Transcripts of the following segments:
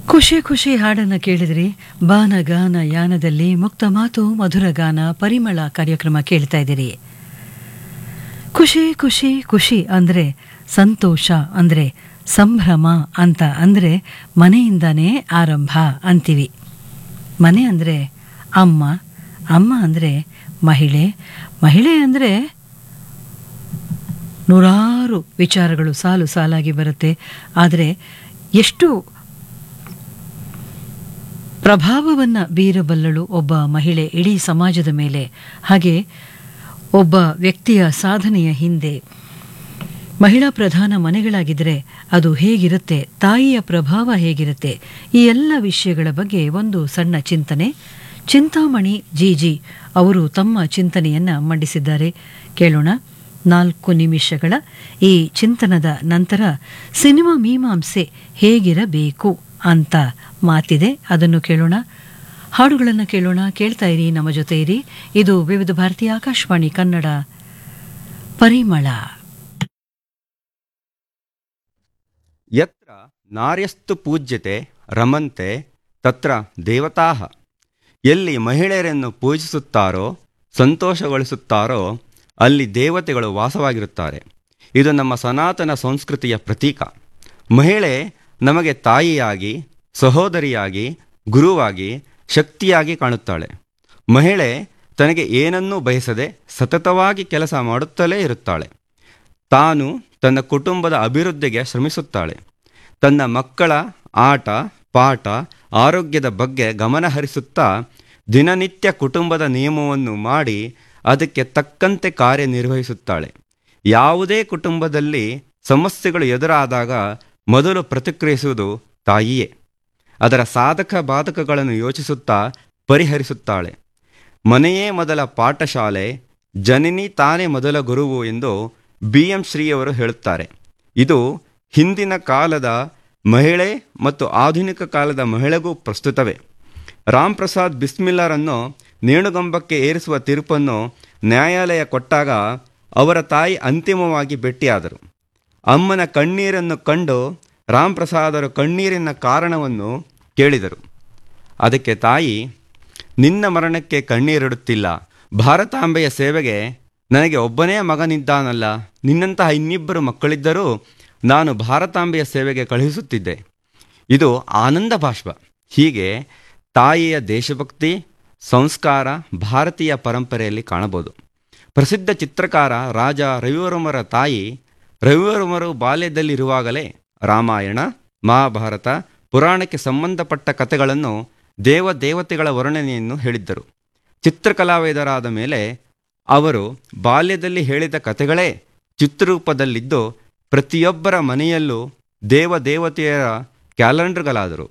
ಖುಷಿ ಖುಷಿ ಹಾಡನ್ನು ಕೇಳಿದ್ರಿ ಬಾನ ಗಾನ ಯಾನದಲ್ಲಿ ಮುಕ್ತ ಮಾತು ಮಧುರ ಗಾನ ಪರಿಮಳ ಕಾರ್ಯಕ್ರಮ ಕೇಳ್ತಾ ಇದ್ದೀರಿ ಖುಷಿ ಖುಷಿ ಖುಷಿ ಅಂದ್ರೆ ಸಂತೋಷ ಅಂದ್ರೆ ಸಂಭ್ರಮ ಅಂತ ಅಂದ್ರೆ ಮನೆಯಿಂದಾನೇ ಆರಂಭ ಅಂತೀವಿ ಮನೆ ಅಂದ್ರೆ ಅಮ್ಮ ಅಮ್ಮ ಅಂದ್ರೆ ಮಹಿಳೆ ಮಹಿಳೆ ಅಂದ್ರೆ ನೂರಾರು ವಿಚಾರಗಳು ಸಾಲು ಸಾಲಾಗಿ ಬರುತ್ತೆ ಆದರೆ ಎಷ್ಟು ಪ್ರಭಾವವನ್ನು ಬೀರಬಲ್ಲಳು ಒಬ್ಬ ಮಹಿಳೆ ಇಡೀ ಸಮಾಜದ ಮೇಲೆ ಹಾಗೆ ಒಬ್ಬ ವ್ಯಕ್ತಿಯ ಸಾಧನೆಯ ಹಿಂದೆ ಮಹಿಳಾ ಪ್ರಧಾನ ಮನೆಗಳಾಗಿದ್ದರೆ ಅದು ಹೇಗಿರುತ್ತೆ ತಾಯಿಯ ಪ್ರಭಾವ ಹೇಗಿರುತ್ತೆ ಈ ಎಲ್ಲ ವಿಷಯಗಳ ಬಗ್ಗೆ ಒಂದು ಸಣ್ಣ ಚಿಂತನೆ ಚಿಂತಾಮಣಿ ಜಿಜಿ ಅವರು ತಮ್ಮ ಚಿಂತನೆಯನ್ನ ಮಂಡಿಸಿದ್ದಾರೆ ಕೇಳೋಣ ನಾಲ್ಕು ನಿಮಿಷಗಳ ಈ ಚಿಂತನದ ನಂತರ ಸಿನಿಮಾ ಮೀಮಾಂಸೆ ಹೇಗಿರಬೇಕು ಅಂತ ಮಾತಿದೆ ಅದನ್ನು ಕೇಳೋಣ ಹಾಡುಗಳನ್ನು ಕೇಳೋಣ ಕೇಳ್ತಾ ಇರಿ ನಮ್ಮ ಜೊತೆ ಇರಿ ಇದು ವಿವಿಧ ಭಾರತೀಯ ಆಕಾಶವಾಣಿ ಕನ್ನಡ ಪರಿಮಳ ಯತ್ರ ನಾರ್ಯಸ್ತು ಪೂಜ್ಯತೆ ರಮಂತೆ ತತ್ರ ದೇವತಾಹ ಎಲ್ಲಿ ಮಹಿಳೆಯರನ್ನು ಪೂಜಿಸುತ್ತಾರೋ ಸಂತೋಷಗೊಳಿಸುತ್ತಾರೋ ಅಲ್ಲಿ ದೇವತೆಗಳು ವಾಸವಾಗಿರುತ್ತಾರೆ ಇದು ನಮ್ಮ ಸನಾತನ ಸಂಸ್ಕೃತಿಯ ಪ್ರತೀಕ ಮಹಿಳೆ ನಮಗೆ ತಾಯಿಯಾಗಿ ಸಹೋದರಿಯಾಗಿ ಗುರುವಾಗಿ ಶಕ್ತಿಯಾಗಿ ಕಾಣುತ್ತಾಳೆ ಮಹಿಳೆ ತನಗೆ ಏನನ್ನೂ ಬಯಸದೆ ಸತತವಾಗಿ ಕೆಲಸ ಮಾಡುತ್ತಲೇ ಇರುತ್ತಾಳೆ ತಾನು ತನ್ನ ಕುಟುಂಬದ ಅಭಿವೃದ್ಧಿಗೆ ಶ್ರಮಿಸುತ್ತಾಳೆ ತನ್ನ ಮಕ್ಕಳ ಆಟ ಪಾಠ ಆರೋಗ್ಯದ ಬಗ್ಗೆ ಗಮನ ಹರಿಸುತ್ತಾ ದಿನನಿತ್ಯ ಕುಟುಂಬದ ನಿಯಮವನ್ನು ಮಾಡಿ ಅದಕ್ಕೆ ತಕ್ಕಂತೆ ಕಾರ್ಯನಿರ್ವಹಿಸುತ್ತಾಳೆ ಯಾವುದೇ ಕುಟುಂಬದಲ್ಲಿ ಸಮಸ್ಯೆಗಳು ಎದುರಾದಾಗ ಮೊದಲು ಪ್ರತಿಕ್ರಿಯಿಸುವುದು ತಾಯಿಯೇ ಅದರ ಸಾಧಕ ಬಾಧಕಗಳನ್ನು ಯೋಚಿಸುತ್ತಾ ಪರಿಹರಿಸುತ್ತಾಳೆ ಮನೆಯೇ ಮೊದಲ ಪಾಠಶಾಲೆ ಜನನಿ ತಾನೇ ಮೊದಲ ಗುರುವು ಎಂದು ಬಿ ಎಂ ಶ್ರೀಯವರು ಹೇಳುತ್ತಾರೆ ಇದು ಹಿಂದಿನ ಕಾಲದ ಮಹಿಳೆ ಮತ್ತು ಆಧುನಿಕ ಕಾಲದ ಮಹಿಳೆಗೂ ಪ್ರಸ್ತುತವೇ ರಾಮ್ ಪ್ರಸಾದ್ ಬಿಸ್ಮಿಲ್ಲರನ್ನು ನೇಣುಗಂಬಕ್ಕೆ ಏರಿಸುವ ತೀರ್ಪನ್ನು ನ್ಯಾಯಾಲಯ ಕೊಟ್ಟಾಗ ಅವರ ತಾಯಿ ಅಂತಿಮವಾಗಿ ಭೇಟಿಯಾದರು ಅಮ್ಮನ ಕಣ್ಣೀರನ್ನು ಕಂಡು ರಾಮ್ ಪ್ರಸಾದರು ಕಣ್ಣೀರಿನ ಕಾರಣವನ್ನು ಕೇಳಿದರು ಅದಕ್ಕೆ ತಾಯಿ ನಿನ್ನ ಮರಣಕ್ಕೆ ಕಣ್ಣೀರಿಡುತ್ತಿಲ್ಲ ಭಾರತಾಂಬೆಯ ಸೇವೆಗೆ ನನಗೆ ಒಬ್ಬನೇ ಮಗನಿದ್ದಾನಲ್ಲ ನಿನ್ನಂತಹ ಇನ್ನಿಬ್ಬರು ಮಕ್ಕಳಿದ್ದರೂ ನಾನು ಭಾರತಾಂಬೆಯ ಸೇವೆಗೆ ಕಳುಹಿಸುತ್ತಿದ್ದೆ ಇದು ಆನಂದ ಬಾಷ್ಪ ಹೀಗೆ ತಾಯಿಯ ದೇಶಭಕ್ತಿ ಸಂಸ್ಕಾರ ಭಾರತೀಯ ಪರಂಪರೆಯಲ್ಲಿ ಕಾಣಬಹುದು ಪ್ರಸಿದ್ಧ ಚಿತ್ರಕಾರ ರಾಜ ರವಿವರ್ಮರ ತಾಯಿ ರವಿವರ್ಮರು ಬಾಲ್ಯದಲ್ಲಿರುವಾಗಲೇ ರಾಮಾಯಣ ಮಹಾಭಾರತ ಪುರಾಣಕ್ಕೆ ಸಂಬಂಧಪಟ್ಟ ಕಥೆಗಳನ್ನು ದೇವ ದೇವತೆಗಳ ವರ್ಣನೆಯನ್ನು ಹೇಳಿದ್ದರು ಚಿತ್ರಕಲಾವಿದರಾದ ಮೇಲೆ ಅವರು ಬಾಲ್ಯದಲ್ಲಿ ಹೇಳಿದ ಕಥೆಗಳೇ ಚಿತ್ರರೂಪದಲ್ಲಿದ್ದು ಪ್ರತಿಯೊಬ್ಬರ ಮನೆಯಲ್ಲೂ ದೇವ ದೇವತೆಯರ ಕ್ಯಾಲೆಂಡರ್ಗಳಾದರು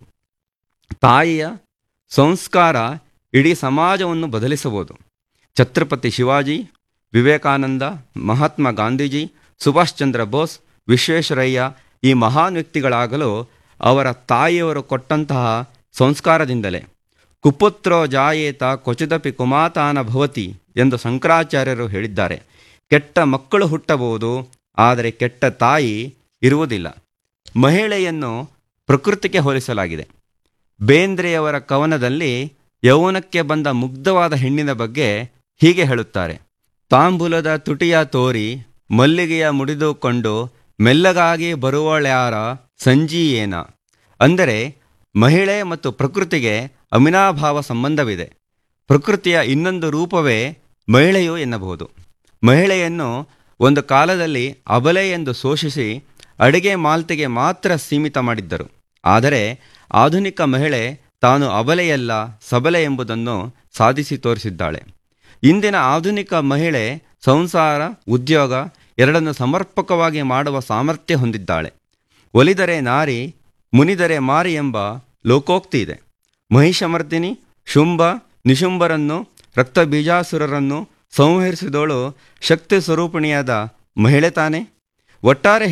ತಾಯಿಯ ಸಂಸ್ಕಾರ ಇಡೀ ಸಮಾಜವನ್ನು ಬದಲಿಸಬಹುದು ಛತ್ರಪತಿ ಶಿವಾಜಿ ವಿವೇಕಾನಂದ ಮಹಾತ್ಮ ಗಾಂಧೀಜಿ ಸುಭಾಷ್ ಚಂದ್ರ ಬೋಸ್ ವಿಶ್ವೇಶ್ವರಯ್ಯ ಈ ಮಹಾನ್ ವ್ಯಕ್ತಿಗಳಾಗಲು ಅವರ ತಾಯಿಯವರು ಕೊಟ್ಟಂತಹ ಸಂಸ್ಕಾರದಿಂದಲೇ ಕುಪುತ್ರೋ ಜಾಯೇತ ಕ್ವಚಿದಪಿ ಕುಮಾತಾನ ಭವತಿ ಎಂದು ಶಂಕರಾಚಾರ್ಯರು ಹೇಳಿದ್ದಾರೆ ಕೆಟ್ಟ ಮಕ್ಕಳು ಹುಟ್ಟಬಹುದು ಆದರೆ ಕೆಟ್ಟ ತಾಯಿ ಇರುವುದಿಲ್ಲ ಮಹಿಳೆಯನ್ನು ಪ್ರಕೃತಿಗೆ ಹೋಲಿಸಲಾಗಿದೆ ಬೇಂದ್ರೆಯವರ ಕವನದಲ್ಲಿ ಯೌವನಕ್ಕೆ ಬಂದ ಮುಗ್ಧವಾದ ಹೆಣ್ಣಿನ ಬಗ್ಗೆ ಹೀಗೆ ಹೇಳುತ್ತಾರೆ ತಾಂಬೂಲದ ತುಟಿಯ ತೋರಿ ಮಲ್ಲಿಗೆಯ ಮುಡಿದುಕೊಂಡು ಮೆಲ್ಲಗಾಗಿ ಬರುವಳ್ಯಾರ ಸಂಜೀಯೇನ ಅಂದರೆ ಮಹಿಳೆ ಮತ್ತು ಪ್ರಕೃತಿಗೆ ಅಮಿನಾಭಾವ ಸಂಬಂಧವಿದೆ ಪ್ರಕೃತಿಯ ಇನ್ನೊಂದು ರೂಪವೇ ಮಹಿಳೆಯು ಎನ್ನಬಹುದು ಮಹಿಳೆಯನ್ನು ಒಂದು ಕಾಲದಲ್ಲಿ ಅಬಲೆ ಎಂದು ಶೋಷಿಸಿ ಅಡಿಗೆ ಮಾಲ್ತೆಗೆ ಮಾತ್ರ ಸೀಮಿತ ಮಾಡಿದ್ದರು ಆದರೆ ಆಧುನಿಕ ಮಹಿಳೆ ತಾನು ಅಬಲೆಯಲ್ಲ ಸಬಲೆ ಎಂಬುದನ್ನು ಸಾಧಿಸಿ ತೋರಿಸಿದ್ದಾಳೆ ಇಂದಿನ ಆಧುನಿಕ ಮಹಿಳೆ ಸಂಸಾರ ಉದ್ಯೋಗ ಎರಡನ್ನು ಸಮರ್ಪಕವಾಗಿ ಮಾಡುವ ಸಾಮರ್ಥ್ಯ ಹೊಂದಿದ್ದಾಳೆ ಒಲಿದರೆ ನಾರಿ ಮುನಿದರೆ ಮಾರಿ ಎಂಬ ಲೋಕೋಕ್ತಿ ಇದೆ ಮಹಿಷಮರ್ದಿನಿ ಶುಂಭ ನಿಶುಂಭರನ್ನು ರಕ್ತಬೀಜಾಸುರರನ್ನು ಸಂಹರಿಸಿದವಳು ಶಕ್ತಿ ಸ್ವರೂಪಿಣಿಯಾದ ಮಹಿಳೆ ತಾನೇ ಒಟ್ಟಾರೆ